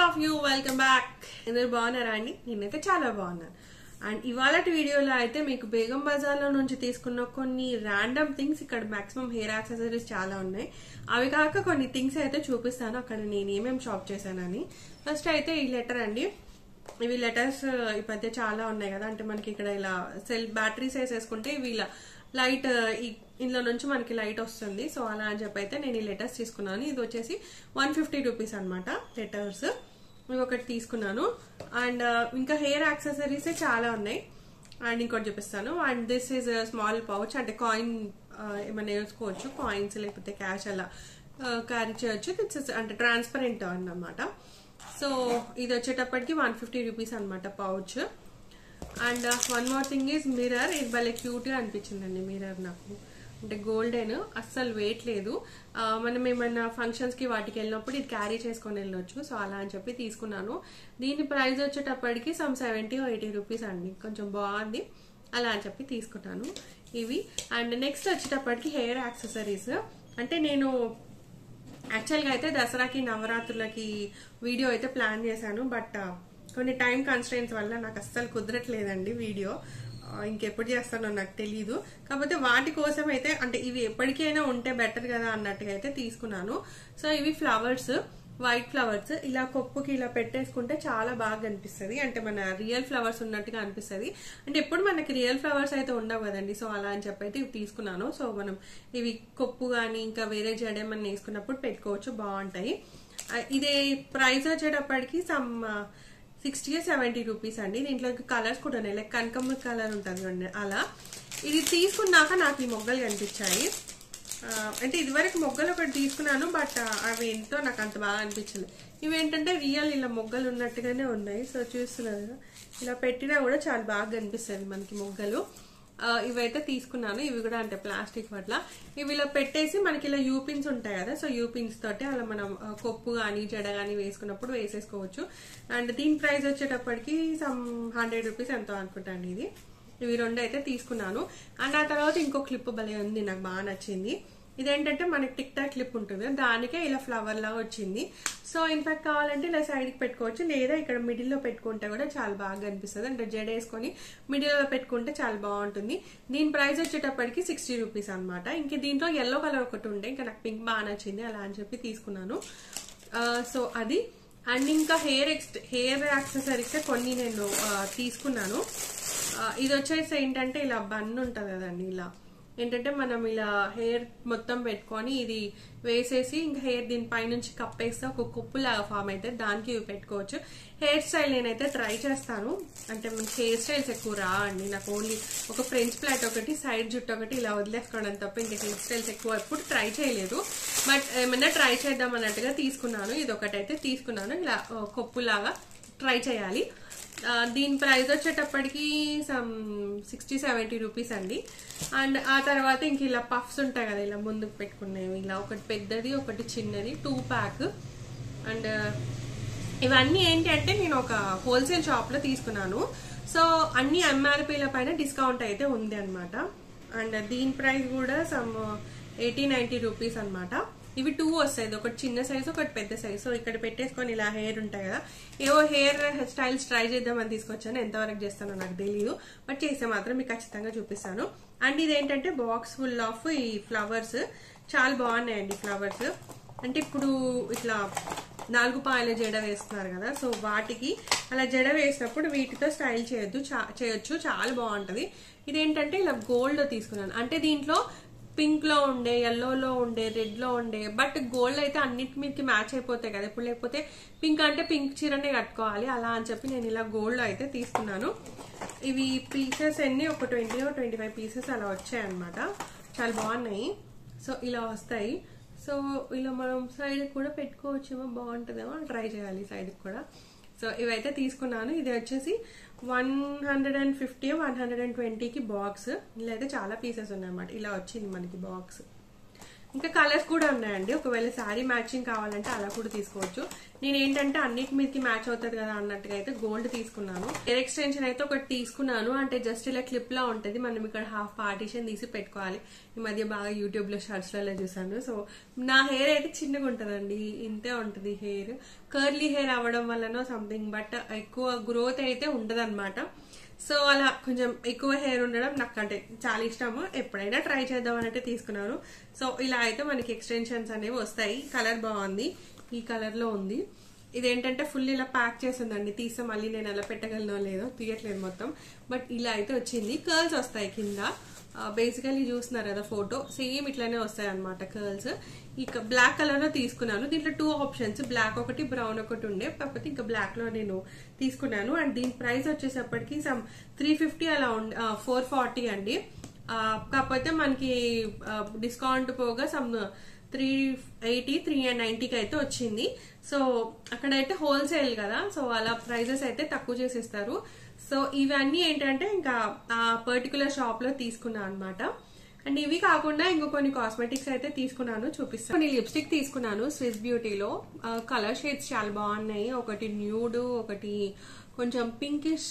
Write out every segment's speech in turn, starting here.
of you welcome back అందరు బాగున్నారా అండి నేనైతే చాలా బాగున్నాను అండ్ ఇవాళ వీడియోలో అయితే మీకు బేగం బజార్లో నుంచి తీసుకున్న కొన్ని ర్యాండమ్ థింగ్స్ ఇక్కడ మాక్సిమం హెయిర్ యాక్సెసరీస్ చాలా ఉన్నాయి అవి కాక కొన్ని థింగ్స్ అయితే చూపిస్తాను అక్కడ నేను ఏమేమి షాప్ చేశానని ఫస్ట్ అయితే ఈ లెటర్ అండి ఇవి లెటర్స్ ఈ మధ్య చాలా ఉన్నాయి కదా అంటే మనకి ఇక్కడ ఇలా సెల్ బ్యాటరీస్ వేసేసుకుంటే ఇవి ఇలా లైట్ ఇందులో నుంచి మనకి లైట్ వస్తుంది సో అలా అని చెప్పి అయితే నేను ఈ లెటర్స్ తీసుకున్నాను ఇది వచ్చేసి వన్ ఫిఫ్టీ రూపీస్ అనమాట లెటర్స్ ఇవి ఒకటి తీసుకున్నాను అండ్ ఇంకా హెయిర్ యాక్సెసరీస్ చాలా ఉన్నాయి అండ్ ఇంకోటి చూపిస్తాను and this is small pouch అంటే కాయిన్ ఏమైనా వేసుకోవచ్చు కాయిన్స్ లేకపోతే క్యాష్ అలా క్యారీ చేయొచ్చు దిట్స్ అంటే ట్రాన్స్పరెంట్ అన్నమాట సో ఇది వచ్చేటప్పటికి వన్ ఫిఫ్టీ రూపీస్ అనమాట pouch and one more thing is mirror ఇది భలే క్యూట్గా అనిపించిందండి మిర్రర్ నాకు అంటే గోల్డెన్ అస్సలు వెయిట్ లేదు మనం ఏమైనా ఫంక్షన్స్కి వాటికి వెళ్ళినప్పుడు ఇది క్యారీ చేసుకొని వెళ్ళొచ్చు సో అలా అని చెప్పి తీసుకున్నాను దీని ప్రైస్ వచ్చేటప్పటికి సమ్ సెవెంటీ ఎయిటీ రూపీస్ అండి కొంచెం బాగుంది అలా అని చెప్పి తీసుకున్నాను ఇవి అండ్ నెక్స్ట్ వచ్చేటప్పటికి హెయిర్ యాక్సెసరీస్ అంటే నేను యాక్చువల్గా అయితే దసరాకి నవరాత్రులకి వీడియో అయితే ప్లాన్ చేశాను బట్ కొన్ని టైం కన్స్టెంట్స్ వల్ల నాకు అస్సలు కుదరట్లేదండి వీడియో ఇంకెప్పుడు చేస్తానో నాకు తెలియదు కాకపోతే వాటి కోసం అయితే అంటే ఇవి ఎప్పటికైనా ఉంటే బెటర్ కదా అన్నట్టుగా అయితే తీసుకున్నాను సో ఇవి ఫ్లవర్స్ వైట్ ఫ్లవర్స్ ఇలా కొప్పుకి ఇలా పెట్టేసుకుంటే చాలా బాగా అనిపిస్తుంది అంటే మన రియల్ ఫ్లవర్స్ ఉన్నట్టుగా అనిపిస్తుంది అంటే ఎప్పుడు మనకి రియల్ ఫ్లవర్స్ అయితే ఉండవు కదండి సో అలా అని చెప్పి అయితే ఇవి తీసుకున్నాను సో మనం ఇవి కొప్పు కానీ ఇంకా వేరే జడేమన్నా వేసుకున్నప్పుడు పెట్టుకోవచ్చు బాగుంటాయి ఇదే ప్రైస్ వచ్చేటప్పటికి సమ్ సిక్స్టీ సెవెంటీ రూపీస్ అండి దీంట్లో కలర్స్ కూడా ఉన్నాయి లైక్ కనకమ్మ కలర్ ఉంటుంది అలా ఇది తీసుకున్నాక నాకు ఈ మొగ్గలు కనిపించాయి అంటే ఇదివరకు మొగ్గలు ఒకటి తీసుకున్నాను బట్ అవి ఎంతో నాకు అంత బాగా అనిపించింది ఇవి ఏంటంటే రియల్ ఇలా మొగ్గలు ఉన్నట్టుగానే ఉన్నాయి సో చూస్తున్నారు ఇలా పెట్టినా కూడా చాలా బాగా కనిపిస్తుంది మనకి మొగ్గలు ఇవైతే తీసుకున్నాను ఇవి కూడా అంటే ప్లాస్టిక్ పట్ల ఇవి ఇలా పెట్టేసి మనకి ఇలా యూపిన్స్ ఉంటాయి కదా సో యూపిన్స్ తోటి అలా మనం కొప్పు కానీ జడ కానీ వేసుకున్నప్పుడు వేసేసుకోవచ్చు అండ్ దీని ప్రైస్ వచ్చేటప్పటికి సమ్ హండ్రెడ్ రూపీస్ ఎంతో అనుకుంటాను ఇది ఇవి రెండు అయితే తీసుకున్నాను అండ్ ఆ తర్వాత ఇంకో క్లిప్ భలే ఉంది నాకు బాగా నచ్చింది ఇదేంటంటే మనకి టిక్ టాక్ క్లిప్ ఉంటుంది దానికే ఇలా ఫ్లవర్ లాగా వచ్చింది సో ఇన్ఫాక్ట్ కావాలంటే ఇలా సైడ్కి పెట్టుకోవచ్చు లేదా ఇక్కడ మిడిల్లో పెట్టుకుంటే కూడా చాలా బాగా అనిపిస్తుంది అంటే జడ వేసుకొని మిడిల్లో పెట్టుకుంటే చాలా బాగుంటుంది దీని ప్రైస్ వచ్చేటప్పటికి సిక్స్టీ రూపీస్ అనమాట ఇంక దీంట్లో ఎల్లో కలర్ ఒకటి ఉండే ఇంకా నాకు పింక్ బాగా నచ్చింది అలా అని చెప్పి తీసుకున్నాను సో అది అండ్ ఇంకా హెయిర్ ఎక్స్ హెయిర్ యాక్సెసరీస్ కొన్ని నేను తీసుకున్నాను ఇది వచ్చేసి ఏంటంటే ఇలా బన్ ఉంటుంది కదండి ఇలా ఏంటంటే మనం ఇలా హెయిర్ మొత్తం పెట్టుకొని ఇది వేసేసి ఇంకా హెయిర్ దీని పైనుంచి కప్పేస్తే ఒక కుప్పులాగా ఫామ్ అయితే దానికి ఇవి పెట్టుకోవచ్చు హెయిర్ స్టైల్ నేనైతే ట్రై చేస్తాను అంటే మనకి హెయిర్ స్టైల్స్ ఎక్కువ రావండి నాకు ఓన్లీ ఒక ఫ్రెంచ్ ప్లాట్ ఒకటి సైడ్ జుట్టు ఒకటి ఇలా వదిలేసుకోవడం తప్ప ఇంకా హెయిర్ స్టైల్స్ ఎక్కువ ఎప్పుడు ట్రై చేయలేదు బట్ ఏమైనా ట్రై చేద్దాం అన్నట్టుగా తీసుకున్నాను ఇది ఒకటైతే తీసుకున్నాను ఇలా కొప్పులాగా ట్రై చేయాలి దీని ప్రైస్ వచ్చేటప్పటికి సమ్ సిక్స్టీ సెవెంటీ రూపీస్ అండి అండ్ ఆ తర్వాత ఇంక ఇలా పఫ్స్ ఉంటాయి కదా ఇలా ముందుకు పెట్టుకునేవి ఇలా ఒకటి పెద్దది ఒకటి చిన్నది టూ ప్యాక్ అండ్ ఇవన్నీ ఏంటి అంటే నేను ఒక హోల్సేల్ షాప్లో తీసుకున్నాను సో అన్ని ఎంఆర్పీల పైన డిస్కౌంట్ అయితే ఉంది అనమాట అండ్ దీని ప్రైస్ కూడా సమ్ ఎయిటీ నైంటీ రూపీస్ అనమాట ఇవి టూ వస్తాయి ఒకటి చిన్న సైజు ఒకటి పెద్ద సైజు సో ఇక్కడ పెట్టేసుకొని ఇలా హెయిర్ ఉంటాయి కదా ఏవో హెయిర్ స్టైల్స్ ట్రై చేద్దామని తీసుకొచ్చాను ఎంతవరకు చేస్తానో నాకు తెలియదు బట్ చేస్తే మాత్రం మీకు ఖచ్చితంగా చూపిస్తాను అండ్ ఇదేంటంటే బాక్స్ ఫుల్ ఆఫ్ ఈ ఫ్లవర్స్ చాలా బాగున్నాయండి ఫ్లవర్స్ అంటే ఇప్పుడు ఇట్లా నాలుగు పాయల జడ వేస్తున్నారు కదా సో వాటికి అలా జడ వేసినప్పుడు వీటితో స్టైల్ చేయొద్దు చేయొచ్చు చాలా బాగుంటది ఇదేంటంటే ఇలా గోల్డ్ తీసుకున్నాను అంటే దీంట్లో పింక్ లో ఉండే ఎల్లోలో ఉండే రెడ్ లో ఉండే బట్ గోల్డ్ అయితే అన్నిటి మీదకి మ్యాచ్ అయిపోతాయి కదా ఇప్పుడు లేకపోతే పింక్ అంటే పింక్ చీరనే కట్టుకోవాలి అలా అని చెప్పి నేను ఇలా గోల్డ్ అయితే తీసుకున్నాను ఇవి పీసెస్ అన్ని ఒక ట్వంటీ ట్వంటీ ఫైవ్ పీసెస్ అలా వచ్చాయి అనమాట చాలా బాగున్నాయి సో ఇలా వస్తాయి సో ఇలా మనం సైడ్ కూడా పెట్టుకోవచ్చేమో బాగుంటుందేమో ట్రై చేయాలి సైడ్ కూడా సో ఇవైతే తీసుకున్నాను ఇది వచ్చేసి one hundred and fifty one hundred and ట్వంటీకి బాక్స్ ఇలా అయితే చాలా పీసెస్ ఉన్నాయన్నమాట ఇలా వచ్చింది మనకి బాక్స్ ఇంకా కలర్స్ కూడా ఉన్నాయండి ఒకవేళ శారీ మ్యాచింగ్ కావాలంటే అలా కూడా తీసుకోవచ్చు నేను ఏంటంటే అన్నిటి మీదకి మ్యాచ్ అవుతుంది కదా అన్నట్టుగా అయితే గోల్డ్ తీసుకున్నాను హెయిర్ ఎక్స్టెన్షన్ అయితే ఒకటి తీసుకున్నాను అంటే జస్ట్ ఇలా క్లిప్ లా ఉంటుంది మనం ఇక్కడ హాఫ్ పార్టీషన్ తీసి పెట్టుకోవాలి ఈ మధ్య బాగా యూట్యూబ్ లో షార్ట్స్ లలో చూసాను సో నా హెయిర్ అయితే చిన్నగా ఉంటుందండి ఇంతే ఉంటుంది హెయిర్ కర్లీ హెయిర్ అవ్వడం వల్లనో సంథింగ్ బట్ ఎక్కువ గ్రోత్ అయితే ఉండదు సో అలా కొంచెం ఎక్కువ హెయిర్ ఉండడం నాకు అంటే చాలా ఇష్టము ఎప్పుడైనా ట్రై చేద్దాం అన్నట్టు తీసుకున్నాను సో ఇలా అయితే మనకి ఎక్స్టెన్షన్స్ అనేవి వస్తాయి కలర్ బాగుంది ఈ కలర్ లో ఉంది ఇదేంటంటే ఫుల్ ఇలా ప్యాక్ చేసిందండి తీస్తే మళ్ళీ నేను ఎలా పెట్టగలనో లేదో తీయట్లేదు మొత్తం బట్ ఇలా అయితే వచ్చింది కర్ల్స్ వస్తాయి కింద బేసికలీ చూస్తున్నారు కదా ఫోటో సేమ్ ఇట్లానే వస్తాయి అనమాట కర్ల్స్ ఇక బ్లాక్ కలర్ లో తీసుకున్నాను దీంట్లో టూ ఆప్షన్స్ బ్లాక్ ఒకటి బ్రౌన్ ఒకటి ఉండే కాకపోతే ఇంకా బ్లాక్ లో నేను తీసుకున్నాను అండ్ దీని ప్రైస్ వచ్చేసప్పటికి సమ్ త్రీ ఫిఫ్టీ అలా ఉండే ఫోర్ ఫార్టీ అండి కాకపోతే మనకి డిస్కౌంట్ పోగా some three eighty three and నైన్టీకి అయితే వచ్చింది సో అక్కడైతే హోల్సేల్ కదా సో అలా ప్రైజెస్ అయితే తక్కువ చేసేస్తారు సో ఇవన్నీ ఏంటంటే ఇంకా ఆ పర్టికులర్ షాప్ లో తీసుకున్నా అనమాట అండ్ ఇవి కాకుండా ఇంకో కొన్ని కాస్మెటిక్స్ అయితే తీసుకున్నాను చూపిస్తాను కొన్ని లిప్స్టిక్ తీసుకున్నాను స్విస్ బ్యూటీలో కలర్ షేడ్స్ చాలా బాగున్నాయి ఒకటి న్యూడ్ ఒకటి కొంచెం పింకిష్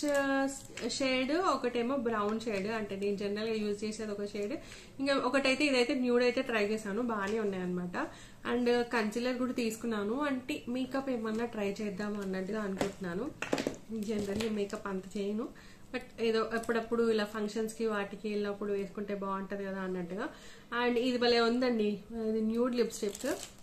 షేడ్ ఒకటేమో బ్రౌన్ షేడ్ అంటే నేను జనరల్ గా యూజ్ చేసేది ఒక షేడ్ ఇంకా ఒకటైతే ఇదైతే న్యూడ్ అయితే ట్రై చేశాను బాగానే ఉన్నాయి అనమాట అండ్ కన్సిలర్ కూడా తీసుకున్నాను అంటే మేకప్ ఏమన్నా ట్రై చేద్దాం అన్నట్టుగా అనుకుంటున్నాను జనరల్లీ మేకప్ అంత చేయను బట్ ఏదో ఎప్పుడప్పుడు ఇలా ఫంక్షన్స్ కి వాటికి వెళ్ళినప్పుడు వేసుకుంటే బాగుంటది కదా అన్నట్టుగా అండ్ ఇది భలే ఉందండి ఇది న్యూడ్ లిప్స్టిక్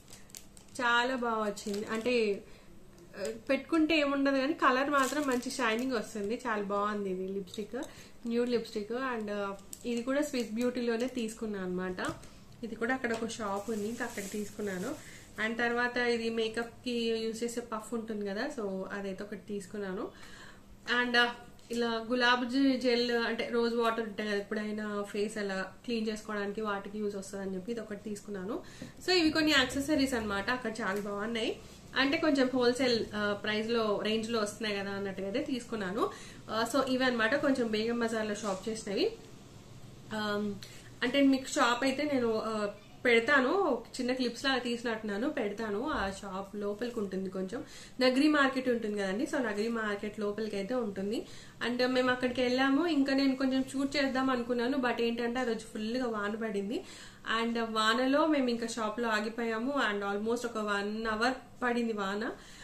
చాలా బాగా వచ్చింది అంటే పెట్టుకుంటే ఏముండదు కానీ కలర్ మాత్రం మంచి షైనింగ్ వస్తుంది చాలా బాగుంది ఇది లిప్స్టిక్ న్యూడ్ లిప్స్టిక్ అండ్ ఇది కూడా స్విస్ బ్యూటీలోనే తీసుకున్నాను అనమాట ఇది కూడా అక్కడ ఒక షాప్ ఉంది ఇంకా అక్కడ తీసుకున్నాను అండ్ తర్వాత ఇది మేకప్ కి యూజ్ చేసే పఫ్ ఉంటుంది కదా సో అదైతే ఒకటి తీసుకున్నాను అండ్ ఇలా గులాబ్ జెల్ అంటే రోజ్ వాటర్ ఉంటాయి కదా ఎప్పుడైనా ఫేస్ అలా క్లీన్ చేసుకోవడానికి వాటికి యూజ్ వస్తుంది అని చెప్పి ఇది ఒకటి తీసుకున్నాను సో ఇవి కొన్ని యాక్సెసరీస్ అనమాట అక్కడ చాలా బాగున్నాయి అంటే కొంచెం హోల్సేల్ ప్రైస్ లో రేంజ్ లో వస్తున్నాయి కదా అన్నట్టుగా అయితే తీసుకున్నాను సో ఇవి అనమాట కొంచెం బేగం బజార్లో షాప్ చేసినవి అంటే మీకు షాప్ అయితే నేను పెడతాను చిన్న క్లిప్స్ లాగా తీసినట్టున్నాను పెడతాను ఆ షాప్ లోపలికి ఉంటుంది కొంచెం నగరి మార్కెట్ ఉంటుంది కదండి సో నగరి మార్కెట్ లోపలికి అయితే ఉంటుంది అండ్ మేము అక్కడికి వెళ్ళాము ఇంకా నేను కొంచెం షూట్ చేద్దాం అనుకున్నాను బట్ ఏంటంటే అది వచ్చి ఫుల్ గా వాన పడింది అండ్ వానలో మేము ఇంకా షాప్ లో ఆగిపోయాము అండ్ ఆల్మోస్ట్ ఒక వన్ అవర్ పడింది వాన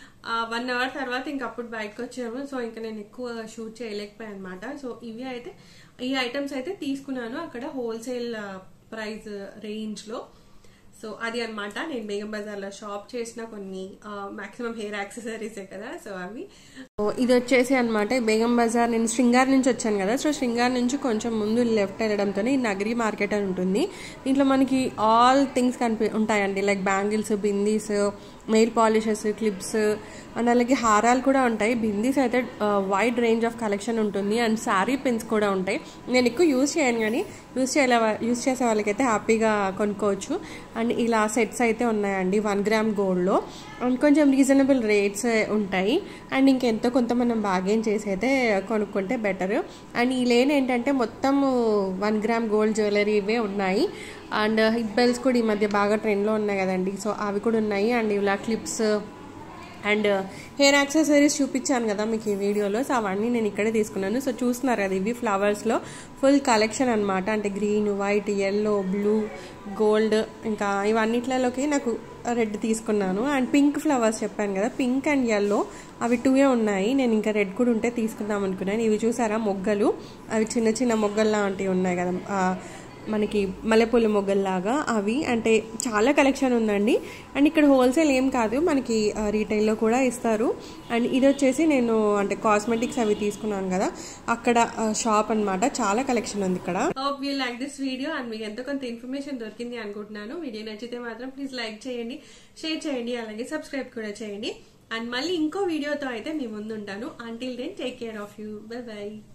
వన్ అవర్ తర్వాత ఇంక అప్పుడు బయటకు వచ్చాము సో ఇంకా నేను ఎక్కువ షూట్ చేయలేకపోయాను అనమాట సో ఇవి అయితే ఈ ఐటమ్స్ అయితే తీసుకున్నాను అక్కడ హోల్సేల్ ప్రైస్ రేంజ్ లో సో అది అనమాట నేను బేగం బజార్లో షాప్ చేసిన కొన్ని మాక్సిమం హెయిర్ యాక్సెసరీసే కదా సో అవి ఇది వచ్చేసి అనమాట బేగం బజార్ నేను శృంగార్ నుంచి వచ్చాను కదా సో శృంగార్ నుంచి కొంచెం ముందు లెఫ్ట్ వెళ్ళడంతో ఈ నగరి మార్కెట్ అని ఉంటుంది దీంట్లో మనకి ఆల్ థింగ్స్ కనిపి ఉంటాయండి like bangles bindis nail polishes clips and అలాగే హారాలు కూడా ఉంటాయి బిందీస్ అయితే వైడ్ రేంజ్ ఆఫ్ కలెక్షన్ ఉంటుంది అండ్ శారీ పిన్స్ కూడా ఉంటాయి నేను ఎక్కువ యూజ్ చేయను కానీ యూజ్ చేయలే యూజ్ చేసే వాళ్ళకైతే హ్యాపీగా కొనుక్కోవచ్చు అండ్ ఇలా సెట్స్ అయితే ఉన్నాయండి వన్ గ్రామ్ గోల్డ్లో అండ్ కొంచెం రీజనబుల్ రేట్స్ ఉంటాయి అండ్ ఇంకెంతో కొంత మనం బాగేం చేసి అయితే కొనుక్కుంటే బెటర్ అండ్ ఈ లేన్ ఏంటంటే మొత్తం వన్ గ్రామ్ గోల్డ్ జ్యువెలరీ ఇవే ఉన్నాయి అండ్ హిప్ బెల్స్ కూడా ఈ మధ్య బాగా ట్రెండ్లో ఉన్నాయి కదండి సో అవి కూడా ఉన్నాయి అండ్ ఇలా క్లిప్స్ అండ్ హెయిర్ యాక్సెసరీస్ చూపించాను కదా మీకు ఈ వీడియోలో సో అవన్నీ నేను ఇక్కడే తీసుకున్నాను సో చూస్తున్నారు కదా ఇవి ఫ్లవర్స్లో ఫుల్ కలెక్షన్ అనమాట అంటే green white yellow blue gold ఇంకా ఇవన్నిట్లలోకి నాకు రెడ్ తీసుకున్నాను అండ్ పింక్ ఫ్లవర్స్ చెప్పాను కదా పింక్ అండ్ ఎల్లో అవి టూయే ఉన్నాయి నేను ఇంకా రెడ్ కూడా ఉంటే తీసుకుందాం అనుకున్నాను ఇవి చూసారా మొగ్గలు అవి చిన్న చిన్న మొగ్గల్లా వంటివి ఉన్నాయి కదా మనకి మల్లెపూల మొగ్గల్లాగా అవి అంటే చాలా కలెక్షన్ ఉందండి అండ్ ఇక్కడ హోల్సేల్ ఏం కాదు మనకి రీటైల్లో కూడా ఇస్తారు అండ్ ఇది వచ్చేసి నేను అంటే కాస్మెటిక్స్ అవి తీసుకున్నాను కదా అక్కడ షాప్ అనమాట చాలా కలెక్షన్ ఉంది ఇక్కడ hope you like this video and మీకు ఎంతో కొంత ఇన్ఫర్మేషన్ దొరికింది అనుకుంటున్నాను వీడియో నచ్చితే మాత్రం ప్లీజ్ లైక్ చేయండి షేర్ చేయండి అలాగే సబ్స్క్రైబ్ కూడా చేయండి అండ్ మళ్ళీ ఇంకో వీడియోతో అయితే మీ ముందు ఉంటాను until then take care of you bye by